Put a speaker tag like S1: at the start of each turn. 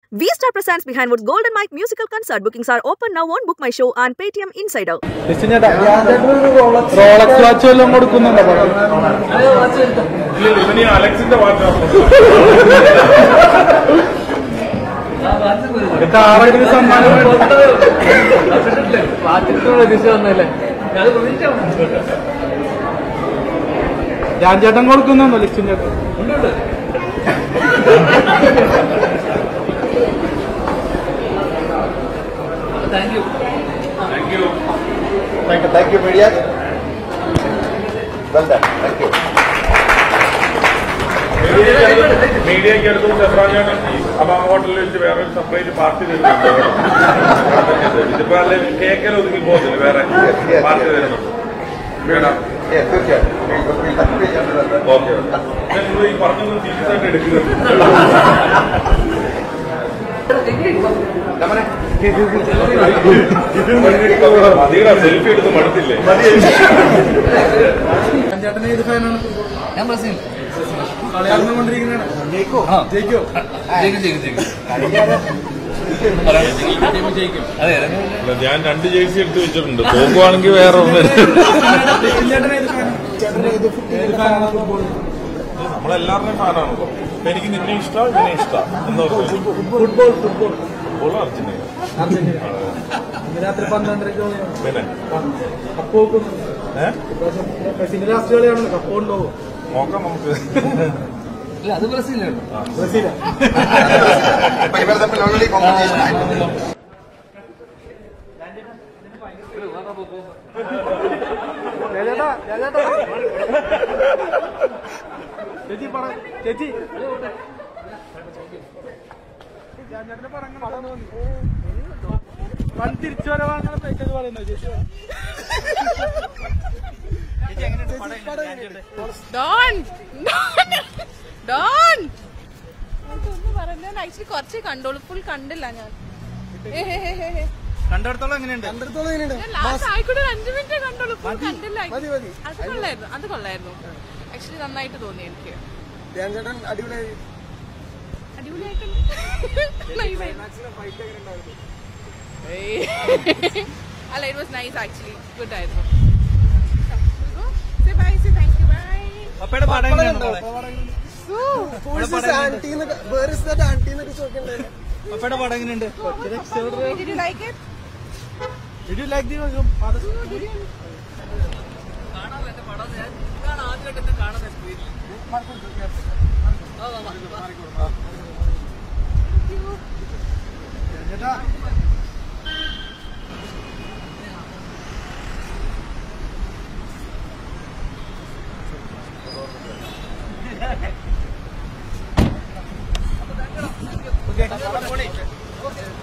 S1: V Star presents Behind Woods Golden Mike musical concert. Bookings are open now on Book My Show and Paytm Insider.
S2: Rolex watch വല്ലതും കൊടുക്കുന്നുണ്ടോ
S3: ഇല്ല, ഇവന് ഈ അലക്സിന്റെ വാച്ചാണ്
S2: കാറൊക്കെ സമ്മാനം ഞാൻ ചേട്ടൻ കൊടുക്കുന്നുണ്ടോ ലക്ഷ്മി ചേട്ടൻ
S3: thank you
S4: Thank you, thank you, media. Well done, thank you.
S3: മീഡിയക്ക് അടുത്തും സെബ്രാജാണ് അബാമ ഹോട്ടലിൽ വെച്ച് വേറെ ഒരു സെപ്പറേറ്റ് പാർട്ടി തരുന്നുണ്ട് ഇതിപ്പോ അല്ലെ കേക്കൽ ഒതുങ്ങി പോകുന്നില്ല വേറെ
S4: yes,
S3: പാർട്ടി
S4: yes.
S3: തരുന്നുണ്ട് വേണം
S4: Yes, തീർച്ചയായും. We'll- we'll touch base on that.
S3: Okay നിങ്ങൾ ഈ പറഞ്ഞൊന്നും സീരിയസ് ആയിട്ട് എടുക്കുന്നത്
S4: രമണേ,
S3: മതിയുടെ സെൽഫി എടുത്ത് മടുത്തില്ലേ
S2: ഞാൻ ചേട്ടൻ ഏത് ഫാനാണ്
S5: ഞാൻ ബ്രസീൽ
S2: കളിയാർന്നു കൊണ്ടിരിക്കുന്നതാണ് ജയിക്കോ ജയിക്കോ
S5: ജയിക്കും ജയിക്കും ജയിക്കും അതെ അതെ
S3: അല്ല, ഞാൻ രണ്ട് ജേഴ്സി എടുത്ത് വെച്ചിട്ടുണ്ട് തോക്കുവാണെങ്കിൽ വേറെ ഒന്ന്
S2: ലക്ഷ്മി ചേട്ടൻ ഏത് ഫാനാണ് ചേട്ടൻ ഏത് ഏത് ഫാനാണ് ഫുട്ബോൾ
S3: നമ്മളെല്ലാവരുടെയും ഫാനാണല്ലോ അപ്പൊ എനിക്ക് നിന്നെ ഇഷ്ടം ഇവനെ ഇഷ്ടം എന്താ
S2: football football
S3: football Argentina
S2: Argentina ഇന്ന് രാത്രി പന്ത്രണ്ടരയ്ക്ക് കളിയാണ്
S3: പിന്നെ
S2: കപ്പ് നോക്കും
S3: ഏഹ്
S2: മെസ്സിന്റെ ലാസ്റ്റ് കളിയാണല്ലോ കപ്പ് കൊണ്ടുപോകും
S3: നോക്കാം നമുക്ക്
S5: ഇല്ല അത് ബ്രസീലാണ്
S2: ബ്രസീലാ
S4: അപ്പൊ ഇവർ തമ്മിൽ already competition ആയിട്ടുണ്ട്.
S2: ചേട്ടാ ചേട്ടാ ചേച്ചി പറ ചേച്ചി വൺ തിരിച്ചു വരവാണ് പേക്കത് പറയുന്നത് ചേച്ചി
S6: ഡോൺ ഡോൺ ഒന്ന് പറഞ്ഞ ആക്ച്വലി കുറച്ചേ കണ്ടോളൂ ഫുൾ കണ്ടില്ല ഞാൻ
S2: കണ്ടെടുത്തോളം എങ്ങനെയുണ്ട്
S6: ഞാൻ ലാസ്റ്റ് ആയിക്കൂടെ ഒരു അഞ്ചു മിനിറ്റ് കണ്ടോളൂ ഫുൾ കണ്ടില്ല അത് കൊള്ളായിരുന്നു അത് കൊള്ളായിരുന്നു ആക്ച്വലി നന്നായിട്ട് തോന്നി എനിക്ക് അടിപൊളിയായിട്ടുണ്ട് Nice ആയിരുന്നു. ഏയ്. അല്ല it was nice actually good ആയിരുന്നു Say bye, say thank you, bye.
S2: പപ്പയുടെ പടം എങ്ങനെയുണ്ട് പപ്പയുടെ പടം എങ്ങനെയുണ്ട്
S6: Did you like it?
S2: Did you like the Okay.